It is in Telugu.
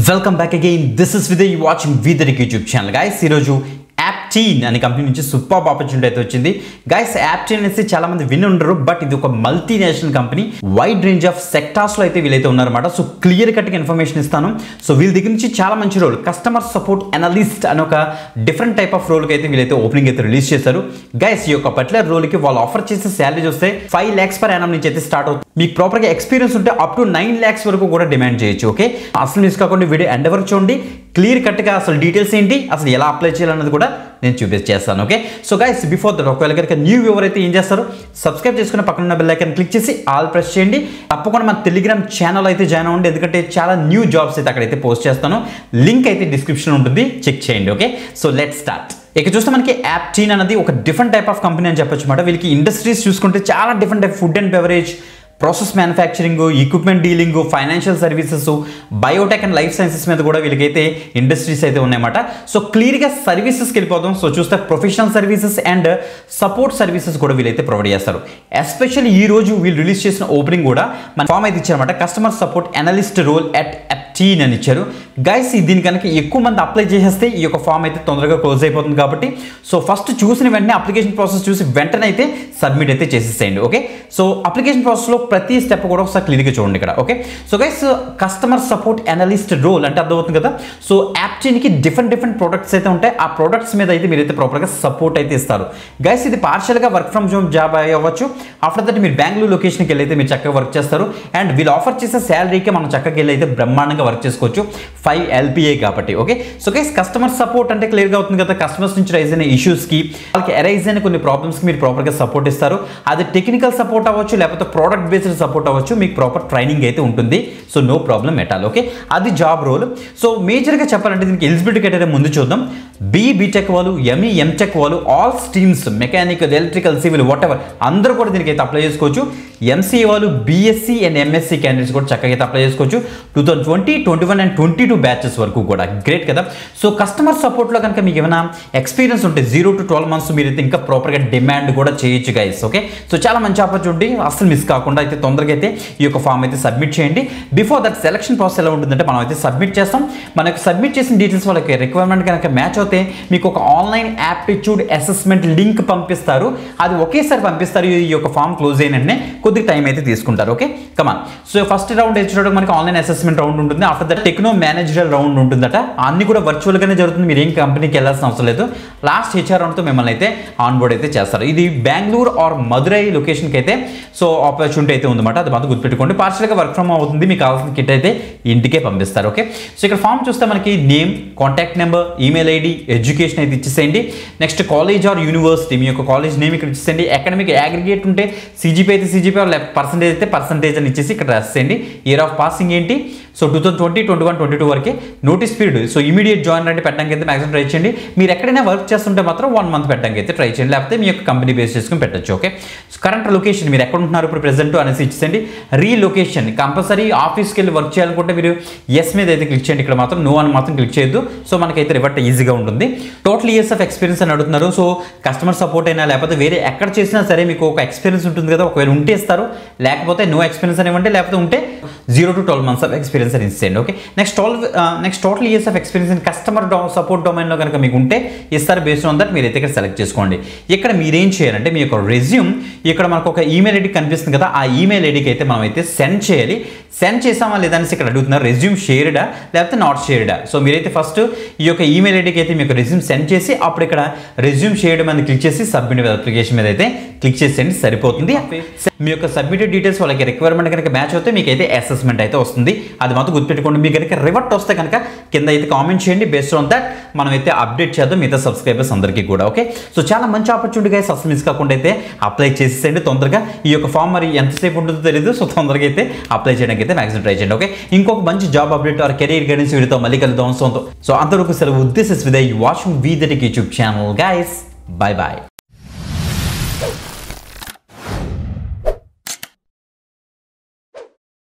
welcome back again this is విదయ్ వాచింగ్ విదరిక్ యూట్యూబ్ ఛానల్ గైస్ ఈరోజు యాప్టీన్ అనే కంపెనీ నుంచి సూపర్ ఆపర్చునిటీ అయితే వచ్చింది గైస్ యాప్టీన్ అనేసి చాలా మంది విని ఉండరు బట్ ఇది ఒక multinational company wide range of sectors లో అయితే వీళ్ళైతే ఉన్నారన్నమాట సో క్లియర్ కట్ గా ఇన్ఫర్మేషన్ ఇస్తాను సో వీళ్ళ దగ్గర నుంచి చాలా మంచి రోల్ కస్టమర్ సపోర్ట్ అనలిస్ట్ అని ఒక డిఫరెంట్ టైప్ ఆఫ్ రోల్ అయితే వీళ్ళైతే ఓపెనింగ్ అయితే రిలీజ్ చేశారు గైస్ ఈ యొక్క పర్టికులర్ రోల్ కి వాళ్ళు ఆఫర్ చేసే శాలరీ చూస్తే ఫైవ్ ల్యాక్స్ పర్ యానం నుంచి అయితే స్టార్ట్ అవుతుంది మీకు ప్రాపర్ గా ఎక్స్పీరియన్స్ ఉంటే అప్ టు నైన్ ల్యాక్స్ వరకు కూడా డిమాండ్ చేయొచ్చు ఓకే అసలు మిస్ కాకుండా వీడియో ఎండ్ వరకు చూడండి క్లియర్ కట్గా అసలు డీటెయిల్స్ ఏంటి అసలు ఎలా అప్లై చేయాలన్నది కూడా నేను చూపించేస్తాను okay so guys before that ఒకవేళ కనుక న్యూ వ్యూవర్ అయితే ఏం చేస్తారు సబ్స్క్రైబ్ చేసుకుని పక్కన ఉన్న బెల్ ఐకాన్ క్లిక్ చేసి ఆల్ ప్రెస్ చేయండి తప్పకుండా మన టెలిగ్రామ్ ఛానల్ అయితే జాయిన్ అవ్వండి ఎందుకంటే చాలా న్యూ జాబ్స్ అయితే అక్కడైతే పోస్ట్ చేస్తాను లింక్ అయితే డిస్క్రిప్షన్ ఉంటుంది చెక్ చేయండి ఓకే సో లెట్ స్టార్ట్ ఇక చూస్తే మనకి యాప్టీన్ అనేది ఒక డిఫరెంట్ టైప్ ఆఫ్ కంపెనీ అని చెప్పొచ్చు అనమాట వీళ్ళకి ఇండస్ట్రీస్ చూసుకుంటే చాలా different type food and beverage process manufacturing equipment dealing financial services biotech and life sciences మీద కూడా వీళ్ళకైతే ఇండస్ట్రీస్ అయితే ఉన్నాయన్నమాట సో క్లియర్గా సర్వీసెస్కి వెళ్ళిపోతాం సో చూస్తే professional services and support services కూడా వీళ్ళైతే ప్రొవైడ్ చేస్తారు ఎస్పెషల్లీ ఈ రోజు వీళ్ళు రిలీజ్ చేసిన ఓపెనింగ్ కూడా మన ఫామ్ అయితే ఇచ్చారన్నమాట customer support analyst role Aptean అని ఇచ్చారు గైస్ దీని కనుక ఎక్కువ మంది అప్లై చేసేస్తే ఈ యొక్క ఫామ్ అయితే తొందరగా క్లోజ్ అయిపోతుంది కాబట్టి సో ఫస్ట్ చూసిన వెంటనే అప్లికేషన్ ప్రాసెస్ చూసి వెంటనే అయితే సబ్మిట్ అయితే చేసేసేయండి ఓకే సో అప్లికేషన్ ప్రాసెస్లో ప్రతి స్టెప్ కూడా ఒకసారి క్లియర్గా చూడండి ఇక్కడ okay so guys customer support analyst role అంటే అర్థమవుతుంది కదా సో యాప్టీన్కి డిఫరెంట్ డిఫరెంట్ ప్రోడక్ట్స్ అయితే ఉంటాయి ఆ ప్రోడక్ట్స్ మీద అయితే మీరైతే ప్రాపర్గా సపోర్ట్ అయితే ఇస్తారు గైస్ ఇది పార్షియల్గా వర్క్ ఫ్రమ్ హోమ్ జాబ్ అవ్వచ్చు ఆఫ్టర్ దట్ మీరు బెంగళూరు లొకేషన్కి వెళ్ళి అయితే మీరు చక్కగా వర్క్ చేస్తారు అండ్ వీళ్ళు ఆఫర్ చేసే శాలరీకి మనం చక్కగా వెళ్ళి అయితే బ్రహ్మాండంగా వర్క్ చేసుకోవచ్చు ఫైవ్ ఎల్పిఏ కాబట్టి okay so guys customer support అంటే క్లియర్గా అవుతుంది కదా కస్టమర్స్ నుంచి రైజ్ అయిన ఇష్యూస్కి వాళ్ళకి అరైజ్ అయిన కొన్ని ప్రాబ్లమ్స్కి మీరు ప్రాపర్గా సపోర్ట్ ఇస్తారు అది టెక్నికల్ సపోర్ట్ అవ్వచ్చు లేకపోతే ప్రోడక్ట్ బేస్డ్ సపోర్ట్ అవ్వచ్చు మీకు ప్రాపర్ ట్రైనింగ్ అయితే ఉంటుంది so no problem at all okay అది జాబ్ రోల్ సో మేజర్గా చెప్పాలంటే దీనికి ఎలిజిబిలిటీ క్రైటీరియా ముందు చూద్దాం బీ బీటెక్ వాళ్ళు ఎంఈ ఎంటెక్ వాళ్ళు all streams mechanical electrical civil whatever అందరూ కూడా దీనికి అయితే అప్లై చేసుకోవచ్చు ఎంసీఏ వాళ్ళు బీఎస్సీ అండ్ ఎంఎస్సీ క్యాండిడేట్స్ కూడా చక్కగా అయితే అప్లై చేసుకోవచ్చు two thousand twenty twenty one and twenty two batches వరకు కూడా గ్రేట్ కదా సో కస్టమర్ సపోర్ట్లో కనుక మీకు ఏమైనా ఎక్స్పీరియన్స్ ఉంటే జీరో టు ట్వెల్వ్ మంత్స్ మీరు అయితే ఇంకా ప్రాపర్గా డిమాండ్ కూడా చేయొచ్చు గైస్ ఓకే సో చాలా మంచి ఆపర్చునిటీ అసలు మిస్ కాకుండా అయితే తొందరగా అయితే ఈ యొక్క ఫామ్ అయితే సబ్మిట్ చేయండి బిఫోర్ దట్ సెలక్షన్ ప్రాసెస్ ఎలా ఉంటుందంటే మనం అయితే సబ్మిట్ చేస్తాం మనకు సబ్మిట్ చేసిన డీటెయిల్స్ వాళ్ళకి రిక్వైర్మెంట్ కనుక మ్యాచ్ అవుతే మీకు ఒక ఆన్లైన్ యాప్టిట్యూడ్ అసెస్మెంట్ లింక్ పంపిస్తారు అది ఒకేసారి పంపిస్తారు ఈ యొక్క ఫామ్ క్లోజ్ అయిన వెంటనే కొద్దిగా టైం అయితే తీసుకుంటారు okay come on so first round వచ్చేటప్పుడు మనకి ఆన్లైన్ అసెస్మెంట్ రౌండ్ ఉంటుంది after that techno managerial round ఉంటుందట అన్ని కూడా వర్చువల్గానే జరుగుతుంది మీరు ఏం కంపెనీకి వెళ్ళాల్సిన అవసరం లేదు లాస్ట్ హెచ్ఆర్ రౌండ్తో మిమ్మల్ని అయితే ఆన్ బోర్డ్ అయితే చేస్తారు ఇది బెంగళూరు ఆర్ మదురై లొకేషన్కి అయితే సో ఆపర్చునిటీ అయితే ఉందన్నమాట అది మాత్రం గుర్తుపెట్టుకోండి పార్షల్గా వర్క్ ఫ్రమ్ అవుతుంది మీకు కావాల్సిన కిట్ అయితే ఇంటికే పంపిస్తారు ఓకే సో ఇక్కడ ఫామ్ చూస్తే మనకి name contact number email ID education అయితే ఇచ్చేసేయండి నెక్స్ట్ కాలేజ్ ఆర్ యూనివర్సిటీ మీ యొక్క కాలేజ్ నేమ్ ఇక్కడ ఇచ్చేసేయండి అకాడమిక్ అగ్రిగేట్ ఉంటే సీజీపీ అయితే సీజీపీ పర్సంటేజ్ అయితే పర్సంటేజ్ అని ఇచ్చేసి ఇక్కడ రాసేయండి ఇయర్ ఆఫ్ పాసింగ్ ఏంటి so two thousand twenty twenty one twenty two వరకే notice period so immediate join అంటే పెట్టడానికి అయితే మ్యాక్సిమం ట్రై చేయండి మీరు ఎక్కడైనా వర్క్ చేస్తుంటే మాత్రం వన్ మంత్ పెట్టడానికి అయితే ట్రై చేయండి లేకపోతే మీ యొక్క కంపెనీ బేస్ చేసుకుని పెట్టచ్చు ఓకే కరెంట్ లొకేషన్ మీరు ఎక్కడ ఉంటున్నారు ఇప్పుడు ప్రెసెంట్ అనేసి ఇచ్చేయండి రీలొకేషన్ కంపల్సరీ ఆఫీస్కి వెళ్ళి వర్క్ చేయాలనుకుంటే మీరు ఎస్ మీద అయితే క్లిక్ చేయండి ఇక్కడ మాత్రం నో అని మాత్రం క్లిక్ చేయొద్దు సో మనకైతే రివర్ట్ ఈజీగా ఉంటుంది టోటల్ ఇయర్స్ ఆఫ్ ఎక్స్పీరియన్స్ అని అడుగుతున్నారు సో కస్టమర్ సపోర్ట్ అయినా లేకపోతే వేరే ఎక్కడ చేసినా సరే మీకు ఒక ఎక్స్పీరియన్స్ ఉంటుంది కదా ఒకవేళ ఉంటే ఇస్తారు లేకపోతే నో ఎక్స్పీరియన్స్ అని ఇవ్వండి లేకపోతే ఉంటే zero to twelve months of experience అని ఇచ్చేయండి okay next twelve next total years of experience in customer support డొమైన్లో కనుక మీకు ఉంటే ఇస్తారు బేస్డ్ ఆన్ దట్ మీరు అయితే ఇక్కడ సెలెక్ట్ చేసుకోండి ఇక్కడ మీరేం చేయాలంటే మీ యొక్క రెజ్యూమ్ ఇక్కడ మనకు ఒక ఈమెయిల్ ఐడి కనిపిస్తుంది కదా ఆ ఈమెయిల్ ఐడికి అయితే మనం అయితే సెండ్ చేయాలి సెండ్ చేసామా లేదని ఇక్కడ అడుగుతున్నారు రెజ్యూమ్ షేర్డా లేకపోతే నాట్ షేర్డా సో మీరైతే ఫస్ట్ ఈ యొక్క ఈమెయిల్ ఐడికి అయితే మీకు రెజ్యూమ్ సెండ్ చేసి అప్పుడు ఇక్కడ రెజ్యూమ్ షేర్డ్ మీద క్లిక్ చేసి సబ్మిట్ అప్లికేషన్ మీద అయితే క్లిక్ చేసేయండి సరిపోతుంది మీ యొక్క సబ్మిటెడ్ డీటెయిల్స్ వాళ్ళకి రిక్వైర్మెంట్ కనుక మ్యాచ్ అవుతే మీకు అయితే అసెస్మెంట్ అయితే వస్తుంది అది మాత్రం గుర్తుపెట్టుకోండి మీకు కనుక రివర్ట్ వస్తే కనుక కింద అయితే కామెంట్ చేయండి బేస్డ్ ఆన్ దట్ మనం అయితే అప్డేట్ చేద్దాం మిగతా సబ్స్క్రైబర్స్ అందరికీ కూడా ఓకే సో చాలా మంచి ఆపర్చునిటీ గైస్ అసలు మిస్ కాకుండా అయితే అప్లై చేసేయండి తొందరగా ఈ యొక్క ఫామ్ మరి ఎంతసేపు ఉంటుందో తెలియదు సో తొందరగా అయితే అప్లై చేయడానికి అయితే మ్యాక్సిమం ట్రై చేయండి ఓకే ఇంకొక మంచి job update or career guidance వీడితో మళ్ళీ కలుద్దాం సో సో అంతవరకు సెలవు దిస్ ఇస్ విద్ వాచింగ్ వీ దట్ YouTube channel guys bye bye